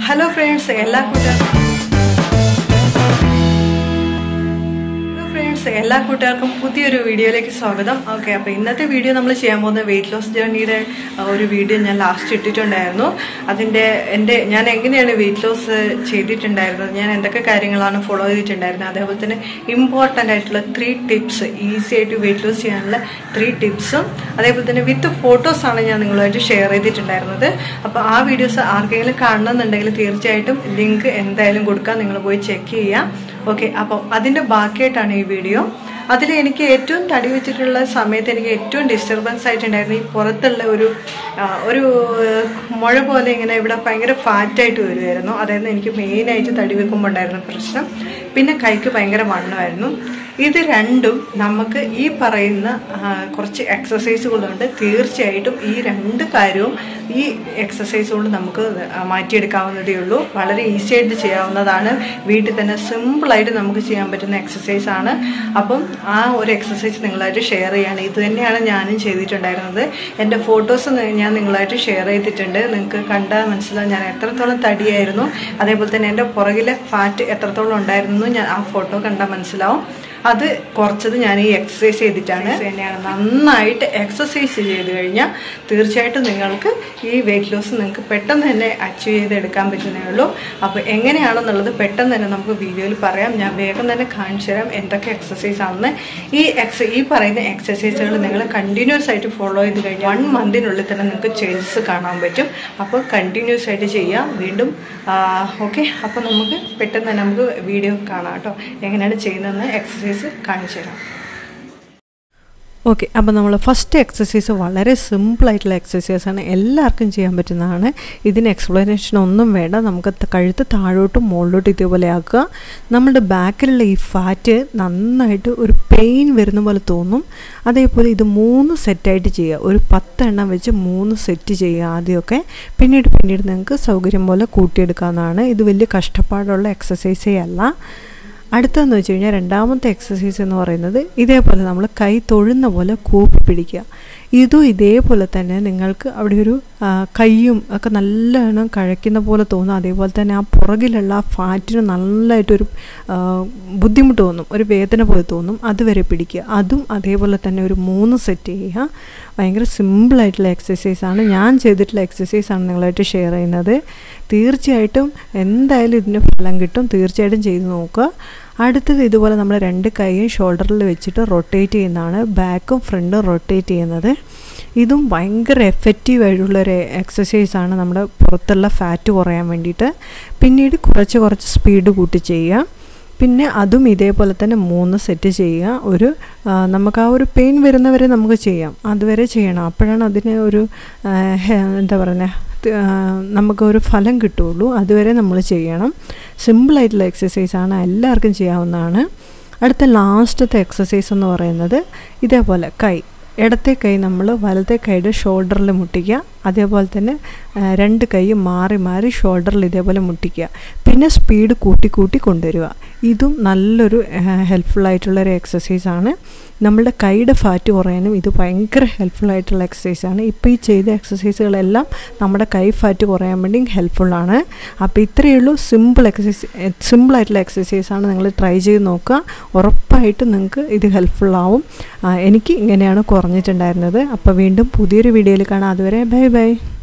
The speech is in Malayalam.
ഹലോ ഫ്രണ്ട്സ് എല്ലാ കൂട്ടുകാർക്കും ഹലോ ഫ്രണ്ട്സ് എല്ലാ കൂട്ടുകാർക്കും പുതിയൊരു വീഡിയോയിലേക്ക് സ്വാഗതം ഓക്കെ അപ്പോൾ ഇന്നത്തെ വീഡിയോ നമ്മൾ ചെയ്യാൻ പോകുന്ന വെയിറ്റ് ലോസ് ജേർണിയുടെ ഒരു വീഡിയോ ഞാൻ ലാസ്റ്റ് ഇട്ടിട്ടുണ്ടായിരുന്നു അതിൻ്റെ എൻ്റെ ഞാൻ എങ്ങനെയാണ് വെയിറ്റ് ലോസ് ചെയ്തിട്ടുണ്ടായിരുന്നത് ഞാൻ എന്തൊക്കെ കാര്യങ്ങളാണ് ഫോളോ ചെയ്തിട്ടുണ്ടായിരുന്നത് അതേപോലെ തന്നെ ഇമ്പോർട്ടൻ്റ് ആയിട്ടുള്ള ത്രീ ടിപ്സ് ഈസി ആയിട്ട് വെയിറ്റ് ലോസ് ചെയ്യാനുള്ള ത്രീ ടിപ്സും അതേപോലെ തന്നെ വിത്ത് ഫോട്ടോസാണ് ഞാൻ നിങ്ങളുമായിട്ട് ഷെയർ ചെയ്തിട്ടുണ്ടായിരുന്നത് അപ്പോൾ ആ വീഡിയോസ് ആർക്കെങ്കിലും കാണണമെന്നുണ്ടെങ്കിൽ തീർച്ചയായിട്ടും ലിങ്ക് എന്തായാലും കൊടുക്കാം നിങ്ങൾ പോയി ചെക്ക് ചെയ്യാം ഓക്കെ അപ്പോൾ അതിൻ്റെ ബാക്കിയായിട്ടാണ് ഈ വീഡിയോ അതിൽ എനിക്ക് ഏറ്റവും തടി വെച്ചിട്ടുള്ള സമയത്ത് എനിക്ക് ഏറ്റവും ഡിസ്റ്റർബൻസ് ആയിട്ടുണ്ടായിരുന്നു ഈ പുറത്തുള്ള ഒരു ആ, ഒരു മുഴ പോലെ ഇങ്ങനെ ഇവിടെ ഭയങ്കര ഫാറ്റായിട്ട് വരുമായിരുന്നു അതായിരുന്നു എനിക്ക് മെയിനായിട്ട് തടി വെക്കുമ്പോൾ ഉണ്ടായിരുന്ന പ്രശ്നം പിന്നെ കൈക്ക് ഭയങ്കര വണ്ണമായിരുന്നു ഇത് രണ്ടും നമുക്ക് ഈ പറയുന്ന ആ, കുറച്ച് എക്സസൈസുകളുണ്ട് തീർച്ചയായിട്ടും ഈ രണ്ട് കാര്യവും ഈ എക്സസൈസ് കൊണ്ട് നമുക്ക് മാറ്റിയെടുക്കാവുന്നതേ ഉള്ളൂ വളരെ ഈസി ആയിട്ട് ചെയ്യാവുന്നതാണ് വീട്ടിൽ തന്നെ സിമ്പിളായിട്ട് നമുക്ക് ചെയ്യാൻ പറ്റുന്ന എക്സസൈസ് ആണ് അപ്പം ആ ഒരു എക്സസൈസ് നിങ്ങളായിട്ട് ഷെയർ ചെയ്യാണ് ഇത് തന്നെയാണ് ഞാനും ചെയ്തിട്ടുണ്ടായിരുന്നത് എൻ്റെ ഫോട്ടോസ് ഞാൻ നിങ്ങളായിട്ട് ഷെയർ ചെയ്തിട്ടുണ്ട് നിങ്ങൾക്ക് കണ്ടാൽ മനസ്സിലാവും ഞാൻ എത്രത്തോളം തടിയായിരുന്നു അതേപോലെ തന്നെ എൻ്റെ പുറകിലെ ഫാറ്റ് എത്രത്തോളം ഉണ്ടായിരുന്നു ഞാൻ ആ ഫോട്ടോ കണ്ടാൽ മനസ്സിലാവും അത് കുറച്ചത് ഞാൻ ഈ എക്സസൈസ് ചെയ്തിട്ടാണ് തന്നെയാണ് നന്നായിട്ട് എക്സസൈസ് ചെയ്ത് കഴിഞ്ഞാൽ തീർച്ചയായിട്ടും നിങ്ങൾക്ക് ഈ വെയിറ്റ് ലോസ് നിങ്ങൾക്ക് പെട്ടെന്ന് തന്നെ അച്ചീവ് ചെയ്തെടുക്കാൻ പറ്റുന്നേ ഉള്ളൂ അപ്പോൾ എങ്ങനെയാണെന്നുള്ളത് പെട്ടെന്ന് തന്നെ നമുക്ക് വീഡിയോയിൽ പറയാം ഞാൻ വേഗം തന്നെ കാണിച്ചു തരാം എന്തൊക്കെ എക്സസൈസ് ആണെന്ന് ഈ എക്സ ഈ പറയുന്ന എക്സസൈസുകൾ നിങ്ങൾ കണ്ടിന്യൂസ് ആയിട്ട് ഫോളോ ചെയ്ത് കഴിഞ്ഞാൽ വൺ മന്തിനുള്ളിൽ തന്നെ നിങ്ങൾക്ക് ചേഞ്ചസ് കാണാൻ പറ്റും അപ്പോൾ കണ്ടിന്യൂസ് ആയിട്ട് ചെയ്യാം വീണ്ടും ഓക്കെ അപ്പോൾ നമുക്ക് പെട്ടെന്ന് തന്നെ നമുക്ക് വീഡിയോ കാണാം കേട്ടോ എങ്ങനെയാണ് ചെയ്യുന്നതെന്ന് എക്സസൈസ് കാണിച്ചു തരാം ഓക്കെ അപ്പോൾ നമ്മൾ ഫസ്റ്റ് എക്സസൈസ് വളരെ സിമ്പിളായിട്ടുള്ള എക്സസൈസാണ് എല്ലാവർക്കും ചെയ്യാൻ പറ്റുന്നതാണ് ഇതിന് എക്സ്പ്ലനേഷൻ ഒന്നും വേണ്ട നമുക്ക് ത- കഴുത്ത് താഴോട്ടും മുകളിലോട്ടും ഇതേപോലെ ആക്കുക നമ്മുടെ ബാക്കിലുള്ള ഈ ഫാറ്റ് നന്നായിട്ട് ഒരു പെയിൻ വരുന്ന പോലെ തോന്നും അതേപോലെ ഇത് മൂന്ന് സെറ്റായിട്ട് ചെയ്യുക ഒരു പത്തെണ്ണം വെച്ച് മൂന്ന് സെറ്റ് ചെയ്യുക ആദ്യമൊക്കെ പിന്നീട് പിന്നീട് നിങ്ങൾക്ക് സൗകര്യം പോലെ കൂട്ടിയെടുക്കാവുന്നതാണ് ഇത് വലിയ കഷ്ടപ്പാടുള്ള എക്സസൈസേ അല്ല അടുത്തതെന്ന് വെച്ച് കഴിഞ്ഞാൽ രണ്ടാമത്തെ എക്സസൈസ് എന്ന് പറയുന്നത് ഇതേപോലെ നമ്മൾ കൈ തൊഴുന്ന പോലെ കൂപ്പി പിടിക്കുക ഇതും ഇതേപോലെ തന്നെ നിങ്ങൾക്ക് അവിടെ ഒരു ആ, കൈയും ഒക്കെ നല്ലോണം കഴയ്ക്കുന്ന പോലെ തോന്നും അതേപോലെ തന്നെ ആ പുറകിലുള്ള ആ ഫാറ്റിന് നല്ലതായിട്ടൊരു ആ, ബുദ്ധിമുട്ട് തോന്നും ഒരു വേദന പോലെ തോന്നും അതുവരെ പിടിക്കുക അതും അതേപോലെ തന്നെ ഒരു മൂന്ന് സെറ്റ് ചെയ്യുക ഭയങ്കര സിമ്പിളായിട്ടുള്ള എക്സസൈസാണ് ഞാൻ ചെയ്തിട്ടുള്ള എക്സസൈസാണ് നിങ്ങളായിട്ട് ഷെയർ ചെയ്യുന്നത് തീർച്ചയായിട്ടും എന്തായാലും ഇതിന് ഫലം കിട്ടും തീർച്ചയായിട്ടും ചെയ്ത് നോക്കുക അടുത്തത് ഇതുപോലെ നമ്മൾ രണ്ട് കൈയും ഷോൾഡറിൽ വെച്ചിട്ട് റൊട്ടേറ്റ് ചെയ്യുന്നതാണ് ബാക്കും ഫ്രണ്ടും റൊട്ടേറ്റ് ചെയ്യുന്നത് ഇതും ഭയങ്കര എഫക്റ്റീവ് ആയിട്ടുള്ള ഒരു എക്സസൈസാണ് നമ്മുടെ പുറത്തുള്ള ഫാറ്റ് കുറയാൻ വേണ്ടിയിട്ട് പിന്നീട് കുറച്ച് കുറച്ച് സ്പീഡ് കൂട്ടി ചെയ്യുക പിന്നെ അതും ഇതേപോലെ തന്നെ മൂന്ന് സെറ്റ് ചെയ്യുക ഒരു ആ, നമുക്ക് ആ ഒരു പെയിൻ വരുന്നവരെ നമുക്ക് ചെയ്യാം അതുവരെ ചെയ്യണം അപ്പോഴാണ് അതിന് ഒരു ആ, ഹെ- എന്താ പറയുന്നത് നമുക്കൊരു ഫലം കിട്ടുള്ളൂ അതുവരെ നമ്മൾ ചെയ്യണം സിമ്പിളായിട്ടുള്ള എക്സസൈസാണ് എല്ലാവർക്കും ചെയ്യാവുന്നതാണ് അടുത്ത ലാസ്റ്റത്തെ എക്സസൈസ് എന്ന് പറയുന്നത് ഇതേപോലെ കൈ ഇടത്തെ കൈ നമ്മൾ വലത്തെ കൈയുടെ ഷോൾഡറിൽ മുട്ടിക്കുക അതേപോലെ തന്നെ ആ, രണ്ട് കൈ മാറി മാറി ഷോൾഡറിൽ ഇതേപോലെ മുട്ടിക്കുക പിന്നെ സ്പീഡ് കൂട്ടി കൂട്ടി കൊണ്ടുവരിക ഇതും നല്ലൊരു ഹെൽപ്ഫുൾ ആയിട്ടുള്ളൊരു എക്സസൈസാണ് നമ്മളുടെ കൈയുടെ ഫാറ്റ് കുറയാനും ഇത് ഭയങ്കര ഹെൽപ്ഫുൾ ആയിട്ടുള്ള എക്സസൈസാണ് ഇപ്പോൾ ഈ ചെയ്ത എക്സസൈസുകളെല്ലാം നമ്മുടെ കൈ ഫാറ്റ് കുറയാൻ വേണ്ടി ഹെൽപ്ഫുള്ളാണ് അപ്പോൾ ഇത്രയേ ഉള്ളൂ സിമ്പിൾ എക്സസൈസ് സിമ്പിളായിട്ടുള്ള എക്സസൈസാണ് നിങ്ങൾ ട്രൈ ചെയ്ത് നോക്കുക ഉറപ്പായിട്ട് നിങ്ങൾക്ക് ഇത് ഹെൽപ്ഫുള്ളാവും എനിക്ക് ഇങ്ങനെയാണ് കുറഞ്ഞിട്ടുണ്ടായിരുന്നത് അപ്പോൾ വീണ്ടും പുതിയൊരു വീഡിയോയിൽ കാണാം അതുവരെ ബൈ ബൈ